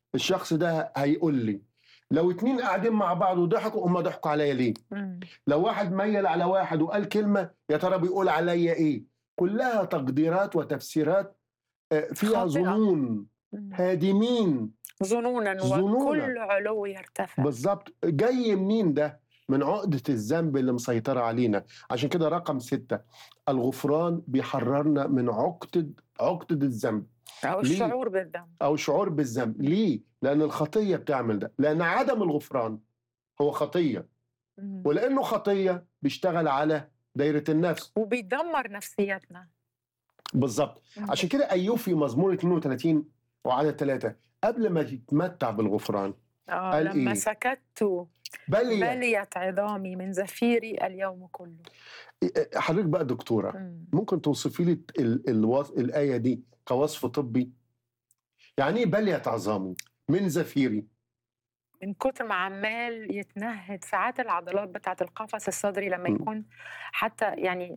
الشخص ده هيقول لي لو اتنين قاعدين مع بعض وضحكوا هم ضحكوا عليا ليه مم. لو واحد ميل على واحد وقال كلمة يا ترى بيقول عليا ايه كلها تقديرات وتفسيرات آه، فيها خاطئة. ظنون مم. هادمين ظنونا ظنونا. وكل علو يرتفع بالظبط جاي منين ده من عقدة الذنب اللي مسيطرة علينا عشان كده رقم ستة الغفران بيحررنا من عقدة عقدة الذنب او ليه؟ الشعور بالذنب أو شعور بالذنب ليه؟ لأن الخطية بتعمل ده لأن عدم الغفران هو خطية مم. ولأنه خطية بيشتغل على دايرة النفس وبيدمر نفسيتنا بالظبط مم. عشان كده أيوب في مزمور 32 وعدد ثلاثة قبل ما يتمتع بالغفران آه قال لما إيه؟ سكت بل بليت عظامي من زفيري اليوم كله حضرتك بقى دكتورة مم. ممكن توصفي لي ال... الوص... الآية دي كوصف طبي يعني إيه بلية عظامي من زفيري من كتر ما عمال يتنهد ساعات العضلات بتاعة القفص الصدري لما مم. يكون حتى يعني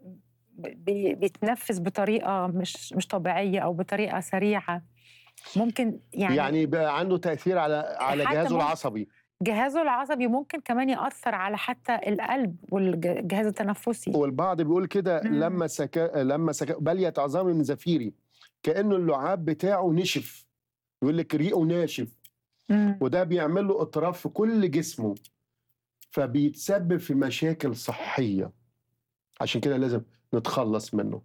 بي- بيتنفس بطريقة مش مش طبيعية أو بطريقة سريعة ممكن يعني, يعني, يعني بقى عنده تأثير على على حتى جهازه ممكن- العصبي جهازه العصبي ممكن كمان يأثر على حتى القلب والجهاز التنفسي والبعض بيقول كده مم. لما سكا لما سكا بلية عظامي من زفيري كأنه اللعاب بتاعه نشف يقول لك ريقه ناشف مم. وده بيعمل له اضطراب في كل جسمه فبيتسبب في مشاكل صحية عشان كده لازم نتخلص منه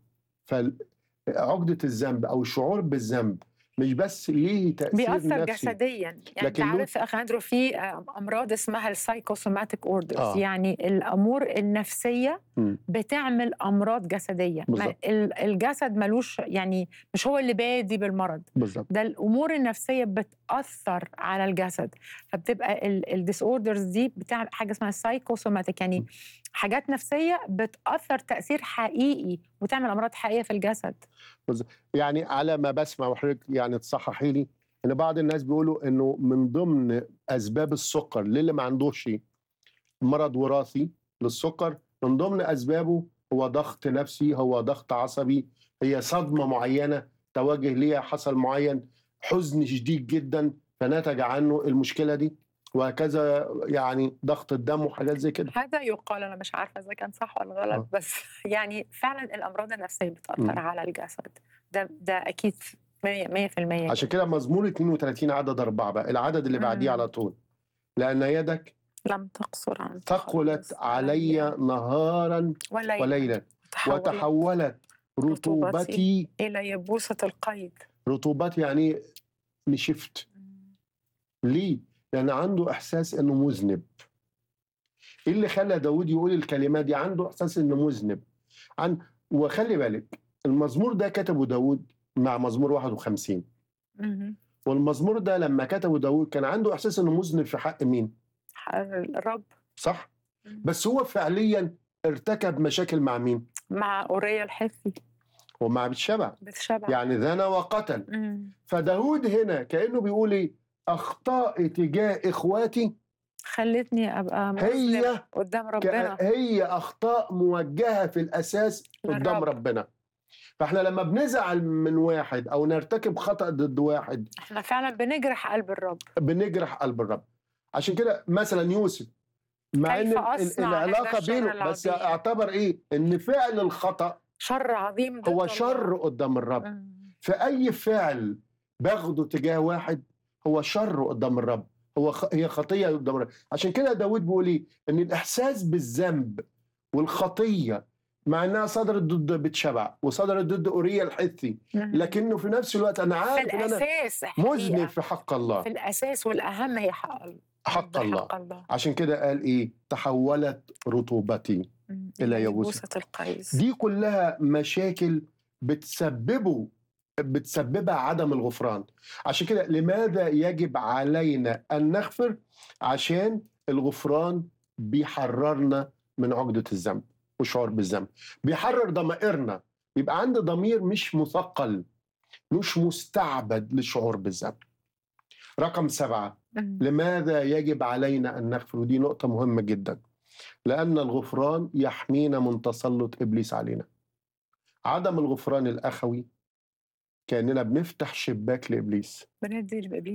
فعقدة الذنب أو الشعور بالذنب مش بس ليه تأثير بيأثر نفسي جسديا يعني انت لكن له- عارف يا اخ اندرو في آه، امراض اسمها السايكوسوماتيك اوردرز آه. يعني الامور النفسيه مم. بتعمل امراض جسديه ما بالظبط. ال- الجسد ملوش يعني مش هو اللي بادي بالمرض بالظبط ده الامور النفسيه بتاثر على الجسد فبتبقى الديس اوردرز دي بتعمل حاجه اسمها سايكوسوماتيك يعني حاجات نفسيه بتاثر تاثير حقيقي وتعمل امراض حقيقيه في الجسد يعني على ما بسمع وحضرتك يعني تصححي لي ان بعض الناس بيقولوا انه من ضمن اسباب السكر للي ما عندوش مرض وراثي للسكر من ضمن اسبابه هو ضغط نفسي هو ضغط عصبي هي صدمه معينه تواجه ليها حصل معين حزن شديد جدا فنتج عنه المشكله دي وهكذا يعني ضغط الدم وحاجات زي كده هذا يقال انا مش عارفه اذا كان صح ولا غلط آه. بس يعني فعلا الامراض النفسيه مم. بتاثر على الجسد ده ده اكيد 100% 100% عشان كده مزمور 32 عدد أربعة بقى العدد اللي بعديه مم. على طول لأن يدك لم تقصر عن ثقلت علي نهارا وليلا وليلا وتحولت وتحولت رطوبتي الى يبوسه القيد رطوبتي يعني نشفت ليه؟ لأن عنده إحساس إنه مذنب إيه اللي خلى داود يقول الكلمات دي عنده إحساس إنه مذنب عن وخلي بالك المزمور ده كتبه داود مع مزمور 51 مم. والمزمور ده لما كتبه داود كان عنده إحساس إنه مذنب في حق مين؟ الرب صح؟ مم. بس هو فعليا ارتكب مشاكل مع مين؟ مع اوريا الحثي ومع بتشبع بتشبع يعني زنى وقتل مم. فداود هنا كأنه بيقول ايه أخطاء تجاه إخواتي خلتني ابقى مذنب هي قدام ك- ربنا هي أخطاء موجهة في الأساس قدام للرب. ربنا فاحنا لما بنزعل من واحد أو نرتكب خطأ ضد واحد احنا فعلا بنجرح قلب الرب بنجرح قلب الرب عشان كده مثلا يوسف مع كيف ان ال- أصنع العلاقه هذا الشر بينه بس العظيم؟ اعتبر ايه ان فعل الخطا شر عظيم ضد هو الله. شر قدام الرب مم. فأي فعل باخده تجاه واحد هو شر قدام الرب هو خ... هي خطية قدام الرب عشان كده داود بيقول ايه ان الإحساس بالذنب والخطية مع انها صدرت ضد بتشبع وصدرت ضد اوريا الحثي مم. لكنه في نفس الوقت انا في عارف ان انا الاساس مذنب حقيقة. في حق الله في الاساس والاهم هي حق الله حق الله حق الله عشان كده قال ايه تحولت رطوبتي مم. إلى يبوسة. يبوسة القيس دي كلها مشاكل بتسببه بتسببها عدم الغفران عشان كده لماذا يجب علينا أن نغفر عشان الغفران بيحررنا من عقدة الذنب والشعور بالذنب بيحرر ضمائرنا يبقى عندي ضمير مش مثقل مش مستعبد للشعور بالذنب رقم سبعة مم. لماذا يجب علينا أن نغفر ودي نقطة مهمة جدا لأن الغفران يحمينا من تسلط إبليس علينا عدم الغفران الأخوي كأننا بنفتح شباك لإبليس بندي لإبليس